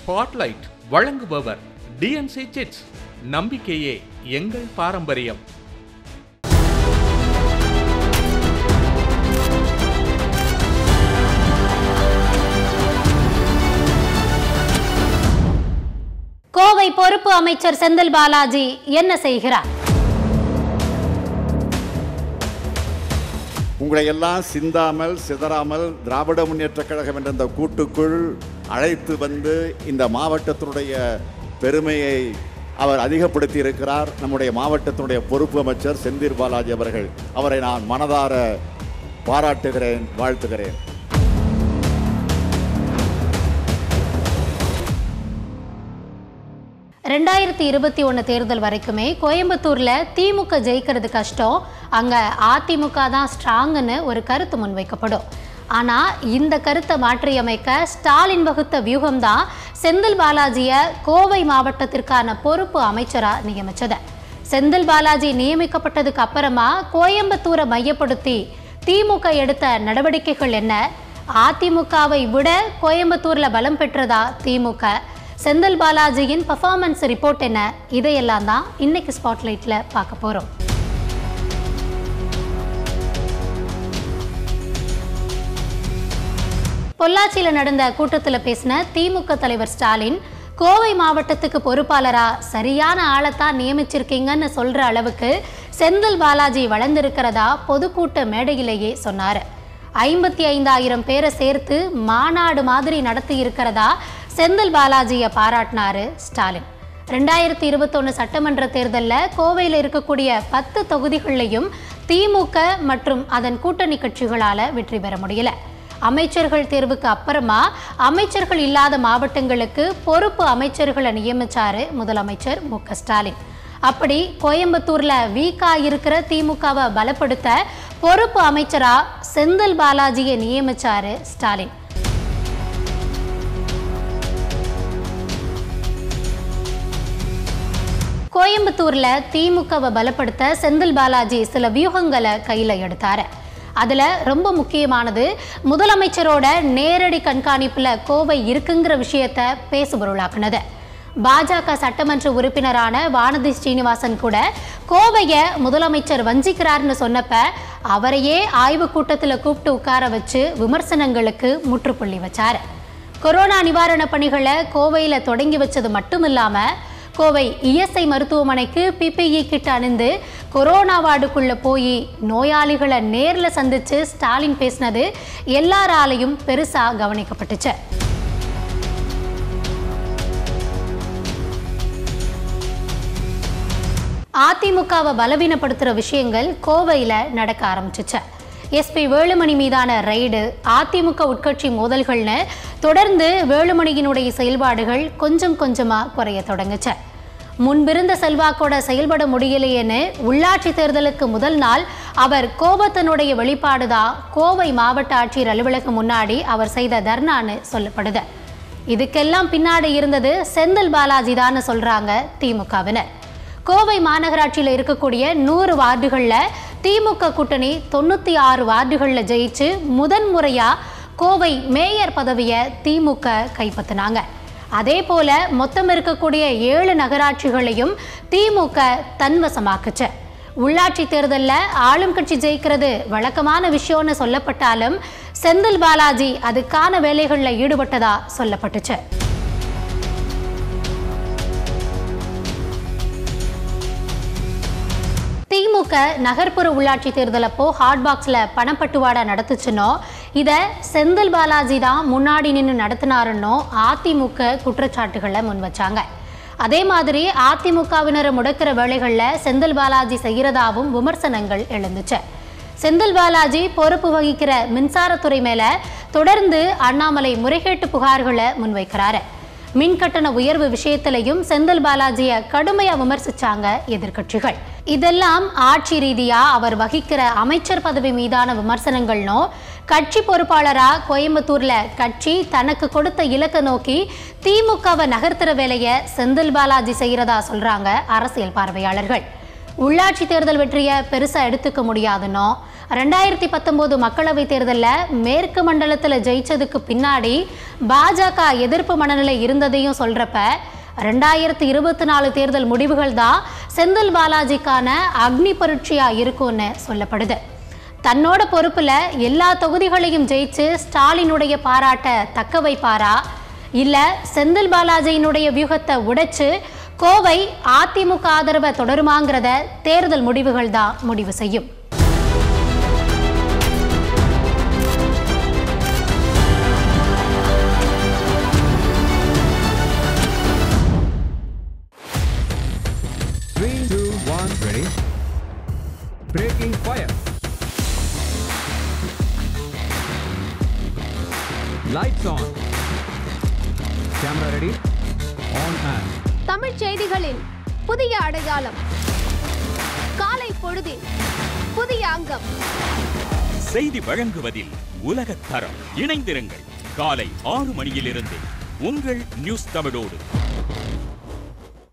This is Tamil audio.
ஸ்பாட்லைட் வழங்குபவர் டிஎன்சி சிட்ஸ் நம்பிக்கையே எங்கள் பாரம்பரியம் கோவை பொறுப்பு அமைச்சர் செந்தில் பாலாஜி என்ன செய்கிறார் உங்களை எல்லாம் சிந்தாமல் சிதறாமல் திராவிட முன்னேற்றக் கழகம் என்ற இந்த கூட்டுக்குள் அழைத்து வந்து இந்த மாவட்டத்தினுடைய பெருமையை அவர் அதிகப்படுத்தி இருக்கிறார் நம்முடைய மாவட்டத்தினுடைய பொறுப்பு அமைச்சர் செந்தில் பாலாஜி அவர்கள் அவரை நான் மனதார பாராட்டுகிறேன் வாழ்த்துகிறேன் ரெண்டாயிரத்தி இருபத்தி ஒன்று தேர்தல் வரைக்குமே கோயம்புத்தூர்ல திமுக ஜெயிக்கிறது கஷ்டம் அங்க அதிமுக தான் ஸ்ட்ராங்னு ஒரு கருத்து முன்வைக்கப்படும் ஆனா இந்த கருத்தை மாற்றியமைக்க ஸ்டாலின் வகுத்த வியூகம்தான் செந்தில் பாலாஜியை கோவை மாவட்டத்திற்கான பொறுப்பு அமைச்சரா நியமிச்சது செந்தில் பாலாஜி நியமிக்கப்பட்டதுக்கு அப்புறமா கோயம்புத்தூரை மையப்படுத்தி திமுக எடுத்த நடவடிக்கைகள் என்ன அதிமுகவை விட கோயம்புத்தூர்ல பலம் பெற்றதா திமுக செந்தில் பாலாஜியின் பர்ஃபார்மன்ஸ் ரிப்போர்ட் என்ன இதையெல்லாம் தான் இன்னைக்கு ஸ்பாட்லைட்ல பார்க்க போறோம் பொள்ளாச்சியில் நடந்த கூட்டத்தில் பேசின திமுக தலைவர் ஸ்டாலின் கோவை மாவட்டத்துக்கு பொறுப்பாளரா சரியான ஆளைத்தான் நியமிச்சிருக்கீங்கன்னு சொல்ற அளவுக்கு செந்தில் பாலாஜி வளர்ந்திருக்கிறதா பொதுக்கூட்ட மேடையிலேயே சொன்னார் ஐம்பத்தி ஐந்தாயிரம் பேரை சேர்த்து மாநாடு மாதிரி நடத்தி இருக்கிறதா செந்தில் பாலாஜியை பாராட்டினாரு ஸ்டாலின் ரெண்டாயிரத்தி இருபத்தொன்று சட்டமன்ற தேர்தலில் கோவையில் இருக்கக்கூடிய பத்து தொகுதிகள்லையும் திமுக மற்றும் அதன் கூட்டணி கட்சிகளால் வெற்றி பெற முடியல அமைச்சர்கள் தேர்வுக்கு அப்புறமா அமைச்சர்கள் இல்லாத மாவட்டங்களுக்கு பொறுப்பு அமைச்சர்களை நியமிச்சாரு முதலமைச்சர் மு க ஸ்டாலின் அப்படி கோயம்புத்தூர்ல வீக்கா இருக்கிற திமுகவை பலப்படுத்த பொறுப்பு அமைச்சரா செந்தில் பாலாஜியை நியமிச்சாரு ஸ்டாலின் கோயம்புத்தூர்ல திமுகவை பலப்படுத்த செந்தில் பாலாஜி சில வியூகங்களை கையில எடுத்தாரு அதுல ரொம்ப முக்கியமானது முதலமைச்சரோட நேரடி கண்காணிப்புல கோவை இருக்குங்கிற விஷயத்த பேசுபொருளாக்குனது பாஜக சட்டமன்ற உறுப்பினரான வானதி ஸ்ரீனிவாசன் கூட கோவையை முதலமைச்சர் வஞ்சிக்கிறார்னு சொன்னப்ப அவரையே ஆய்வு கூட்டத்தில் கூப்பிட்டு உட்கார வச்சு விமர்சனங்களுக்கு முற்றுப்புள்ளி வச்சாரு கொரோனா நிவாரண பணிகளை கோவையில் தொடங்கி வச்சது மட்டும் இல்லாம கோவை இஎஸ்ஐ மருத்துவமனைக்கு பிபிஇ கிட் அணிந்து கொரோனா வார்டுக்குள்ள போய் நோயாளிகளை நேர்ல சந்திச்சு ஸ்டாலின் பேசினது எல்லாராலையும் பெருசா கவனிக்கப்பட்டுச்சு அதிமுகவை பலவீனப்படுத்துற விஷயங்கள் கோவையில் நடக்க ஆரம்பிச்சுச்சு எஸ்பி வேலுமணி மீதான ரெய்டு அதிமுக உட்கட்சி மோதல்கள்னு தொடர்ந்து வேலுமணியினுடைய செயல்பாடுகள் கொஞ்சம் கொஞ்சமா குறைய தொடங்குச்சு முன்பிருந்த செல்வாக்கோட செயல்பட முடியலையேன்னு உள்ளாட்சி தேர்தலுக்கு முதல் நாள் அவர் கோபத்தினுடைய வெளிப்பாடுதான் கோவை மாவட்ட ஆட்சியர் அலுவலகம் முன்னாடி அவர் செய்த தர்ணான்னு சொல்லப்படுது இதுக்கெல்லாம் பின்னாடி இருந்தது செந்தில் பாலாஜி தான் சொல்றாங்க திமுகவினர் கோவை மாநகராட்சியில் இருக்கக்கூடிய நூறு வார்டுகளில் திமுக கூட்டணி தொண்ணூற்றி ஆறு வார்டுகளில் ஜெயிச்சு முதன் முறையாக கோவை மேயர் பதவியை திமுக கைப்பற்றினாங்க அதே போல மொத்தம் இருக்கக்கூடிய ஏழு நகராட்சிகளையும் திமுக தன்வசமாக்குச்சு உள்ளாட்சி தேர்தலில் ஆளும் கட்சி ஜெயிக்கிறது வழக்கமான விஷயம்னு சொல்லப்பட்டாலும் செந்தில் பாலாஜி அதுக்கான வேலைகளில் ஈடுபட்டதா சொல்லப்பட்டுச்சு திமுக நகர்ப்புற உள்ளாட்சி தேர்தல் அப்போ ஹாட் பாக்ஸில் பணப்பட்டுவாடா நடத்துச்சுன்னோ இதை செந்தில் பாலாஜி தான் முன்னாடி நின்று நடத்தினாருன்னோ அதிமுக குற்றச்சாட்டுகளை முன் வச்சாங்க அதே மாதிரி அதிமுகவினரை முடக்கிற வேலைகளில் செந்தில் பாலாஜி செய்கிறதாவும் விமர்சனங்கள் எழுந்துச்சு செந்தில் பாலாஜி பொறுப்பு வகிக்கிற மின்சாரத்துறை மேல தொடர்ந்து அண்ணாமலை முறைகேட்டு புகார்களை முன்வைக்கிறாரு மின் கட்டண உயர்வு விஷயத்திலையும் செந்தில் பாலாஜியை கடுமையா விமர்சிச்சாங்க எதிர்க்கட்சிகள் இதெல்லாம் ஆட்சி ரீதியா அவர் வகிக்கிற அமைச்சர் பதவி மீதான விமர்சனங்கள்னோ கட்சி பொறுப்பாளரா கோயம்புத்தூர்ல கட்சி தனக்கு கொடுத்த இலக்கை நோக்கி திமுகவை நகர்த்துற வேலையை செந்தில் பாலாஜி செய்யறதா சொல்றாங்க அரசியல் பார்வையாளர்கள் உள்ளாட்சி தேர்தல் வெற்றியை பெருசா எடுத்துக்க முடியாதுன்னோ ரெண்டாயிரத்தி பத்தொம்போது மக்களவைத் தேர்தலில் மேற்கு மண்டலத்தில் ஜெயிச்சதுக்கு பின்னாடி பாஜக எதிர்ப்பு மனநிலை இருந்ததையும் சொல்கிறப்ப ரெண்டாயிரத்தி இருபத்தி நாலு தேர்தல் முடிவுகள் தான் செந்தில் பாலாஜிக்கான அக்னி பரீட்சையாக இருக்கும்னு சொல்லப்படுது தன்னோட பொறுப்பில் எல்லா தொகுதிகளையும் ஜெயிச்சு ஸ்டாலினுடைய பாராட்ட தக்க வைப்பாரா இல்லை செந்தில் பாலாஜியினுடைய வியூகத்தை உடைச்சு கோவை அதிமுக ஆதரவை தொடருமாங்கிறத தேர்தல் முடிவுகள் தான் முடிவு செய்யும் Three, two, one, ready. Breaking fire. Lights on. Camera ready. On and. Tamil செய்திகளின் புதிய அடையாளம் காலை பொழுதின் புதிய அங்கம் செய்தி வழங்குவதில் உலகத் தரம் இணைந்திருங்கள் காலை ஆறு மணியிலிருந்து உங்கள் நியூஸ் தமிழோடு